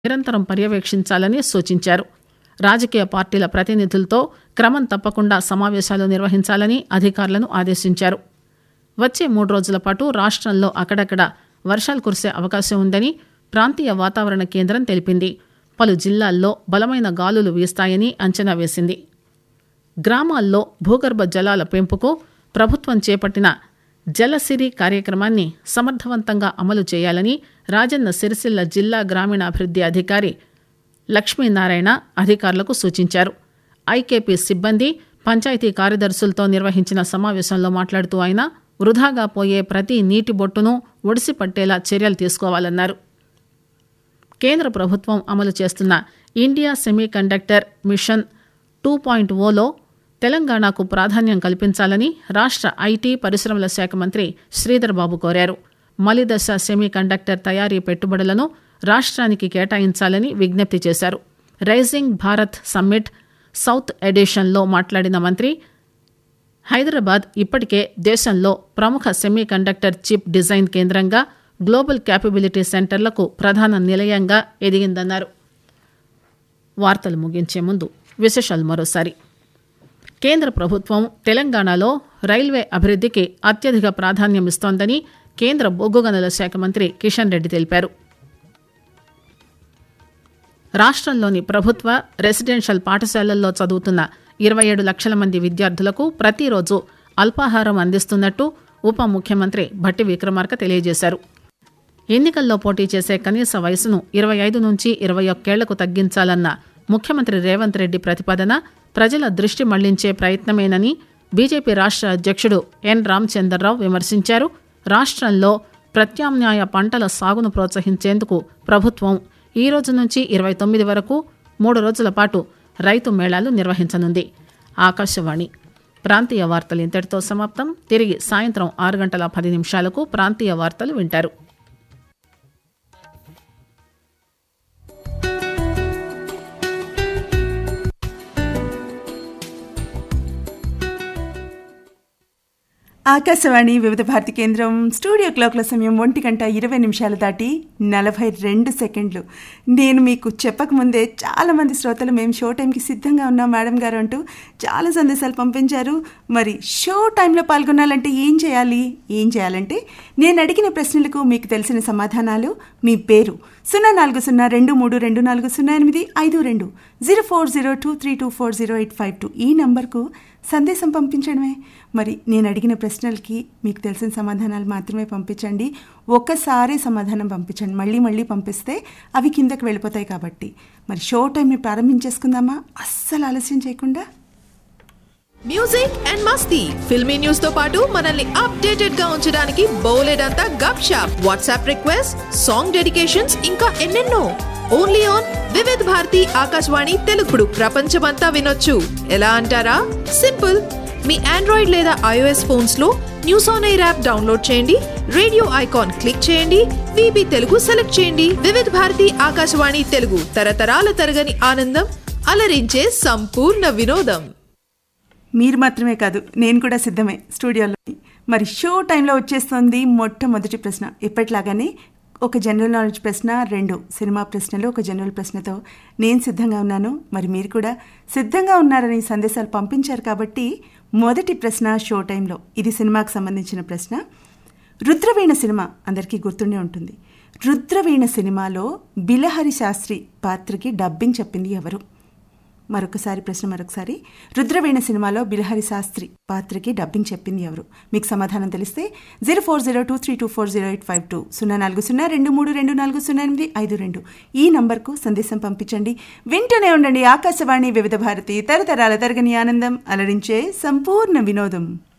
నిరంతరం పర్యవేక్షించాలని సూచించారు రాజకీయ పార్టీల ప్రతినిధులతో క్రమం తప్పకుండా సమావేశాలు నిర్వహించాలని అధికారులను ఆదేశించారు వచ్చే మూడు రోజుల పాటు రాష్టంలో అక్కడక్కడ వర్షాలు కురిసే అవకాశం ఉందని ప్రాంతీయ వాతావరణ కేంద్రం తెలిపింది పలు జిల్లాల్లో బలమైన గాలులు వీస్తాయని అంచనా వేసింది గ్రామాల్లో భూగర్భ జలాల పెంపుకు ప్రభుత్వం చేపట్టిన జలసిరి కార్యక్రమాన్ని సమర్థవంతంగా అమలు చేయాలని రాజన్న సిరిసిల్ల జిల్లా గ్రామీణాభివృద్ది అధికారి లక్ష్మీనారాయణ అధికారులకు సూచించారు ఐకేపీ సిబ్బంది పంచాయతీ కార్యదర్శులతో నిర్వహించిన సమావేశంలో మాట్లాడుతూ ఆయన వృధాగా పోయే ప్రతి నీటి బొట్టును ఒడిసి పట్టేలా చర్యలు తీసుకోవాలన్నారు కేంద్ర ప్రభుత్వం అమలు చేస్తున్న India semiconductor mission two point ఓలో తెలంగాణకు ప్రాధాన్యం కల్పించాలని రాష్ట్ర ఐటీ పరిశ్రమల శాఖ మంత్రి శ్రీధర్ బాబు కోరారు మలిదశ సెమీ కండక్టర్ తయారీ పెట్టుబడులను రాష్ట్రానికి కేటాయించాలని విజ్ఞప్తి చేశారు రైజింగ్ భారత్ సమ్మిట్ సౌత్ ఎడిషన్లో మాట్లాడిన మంత్రి హైదరాబాద్ ఇప్పటికే దేశంలో ప్రముఖ సెమీ కండక్టర్ చిప్ డిజైన్ కేంద్రంగా గ్లోబల్ క్యాపబిలిటీ సెంటర్లకు ప్రధాన నిలయంగా ఎదిగిందన్నారు వార్తలు ముగించే ముందు విశేషాలు మరోసారి కేంద్ర ప్రభుత్వం తెలంగాణలో రైల్వే అభివృద్ధికి అత్యధిక ప్రాధాన్యమిస్తోందని కేంద్ర బొగ్గు గనుల శాఖ మంత్రి కిషన్ రెడ్డి తెలిపారు రాష్ట్రంలోని ప్రభుత్వ రెసిడెన్షియల్ పాఠశాలల్లో చదువుతున్న ఇరవై ఏడు లక్షల మంది విద్యార్థులకు ప్రతిరోజు అల్పాహారం అందిస్తున్నట్టు ఉప ముఖ్యమంత్రి భట్టి విక్రమార్క తెలియజేశారు ఎన్నికల్లో పోటీ చేసే కనీస వయసును ఇరవై ఐదు నుంచి ఇరవై ఒక్కేళ్లకు తగ్గించాలన్న ముఖ్యమంత్రి రేవంత్ రెడ్డి ప్రతిపాదన ప్రజల దృష్టి మళ్లించే ప్రయత్నమేనని బీజేపీ రాష్ట్ర అధ్యక్షుడు ఎన్ రామచందర్రావు విమర్శించారు రాష్ట్రంలో ప్రత్యామ్నాయ పంటల సాగును ప్రోత్సహించేందుకు ప్రభుత్వం ఈ రోజు నుంచి ఇరవై తొమ్మిది వరకు మూడు రోజుల పాటు రైతు మేళాలు నిర్వహించనుంది ఆకాశవాణి ప్రాంతీయ వార్తలు ఇంతటితో సమాప్తం తిరిగి సాయంత్రం ఆరు గంటల పది నిమిషాలకు ప్రాంతీయ వార్తలు వింటారు ఆకాశవాణి వివిధ భారతి కేంద్రం స్టూడియో క్లాక్ల సమయం ఒంటి గంట ఇరవై నిమిషాలు దాటి నలభై రెండు సెకండ్లు నేను మీకు చెప్పకముందే చాలామంది శ్రోతలు మేము షో టైంకి సిద్ధంగా ఉన్నాం మేడం గారు అంటూ చాలా సందేశాలు పంపించారు మరి షో టైంలో పాల్గొనాలంటే ఏం చేయాలి ఏం చేయాలంటే నేను అడిగిన ప్రశ్నలకు మీకు తెలిసిన సమాధానాలు మీ పేరు సున్నా నాలుగు సున్నా రెండు మూడు రెండు నాలుగు సున్నా ఎనిమిది ఐదు రెండు zero four zero two three two four zero eight five two ఈ నంబర్కు సందేశం పంపించడమే మరి నేను అడిగిన ప్రశ్నలకి మీకు తెలిసిన సమాధానాలు మాత్రమే పంపించండి ఒక్కసారి సమాధానం పంపించండి మళ్ళీ మళ్ళీ పంపిస్తే అవి కిందకి వెళ్ళిపోతాయి కాబట్టి మరి షో టైంని ప్రారంభించేసుకుందామా అస్సలు ఆలస్యం చేయకుండా మ్యూజిక్ అండ్ మస్తీ ఫిల్మీ న్యూస్ తో పాటు మనల్ని అప్డేటెడ్ గా ఉంచడానికి బోలెడ్ అంతా గప్ షాప్ వాట్సాప్ రిక్వెస్ట్ సాంగ్ డెడికేషన్స్ ఇంకా ఎన్నెన్నో ఓన్లీ ఆన్ వివిధ్ భారతి ఆకాశవాణి తెలుగుడు ప్రపంచమంతా వినొచ్చు ఎలా అంటారా సింపుల్ మీ ఆండ్రాయిడ్ లేదా ఐఓఎస్ ఫోన్స్ లో news on air app download చేయండి రేడియో ఐకాన్ క్లిక్ చేయండి విబి తెలుగు సెలెక్ట్ చేయండి వివిధ్ భారతి ఆకాశవాణి తెలుగు తరతరాల తరగని ఆనందం అలరించే సంపూర్ణ వినోదం మీరు మాత్రమే కాదు నేను కూడా సిద్ధమే స్టూడియోలో మరి షో టైంలో వచ్చేస్తుంది మొట్టమొదటి ప్రశ్న ఎప్పటిలాగానే ఒక జనరల్ నాలెడ్జ్ ప్రశ్న రెండు సినిమా ప్రశ్నలు ఒక జనరల్ ప్రశ్నతో నేను సిద్ధంగా ఉన్నాను మరి మీరు కూడా సిద్ధంగా ఉన్నారని సందేశాలు పంపించారు కాబట్టి మొదటి ప్రశ్న షో టైంలో ఇది సినిమాకు సంబంధించిన ప్రశ్న రుద్రవీణ సినిమా అందరికీ గుర్తుండే ఉంటుంది రుద్రవీణ సినిమాలో బిలహరి శాస్త్రి పాత్రకి డబ్బింగ్ చెప్పింది ఎవరు మరొకసారి ప్రశ్న మరొకసారి రుద్రవీణ సినిమాలో బిలహరి శాస్త్రి పాత్రకి డబ్బింగ్ చెప్పింది ఎవరు మీకు సమాధానం తెలిస్తే zero four zero two three two four zero eight five two సున్నా నాలుగు సున్నా రెండు మూడు రెండు నాలుగు సున్నా ఎనిమిది ఐదు రెండు ఈ నంబర్కు సందేశం పంపించండి వింటూనే ఉండండి ఆకాశవాణి వివిధ భారతి తరతరాల తరగని ఆనందం అలరించే సంపూర్ణ వినోదం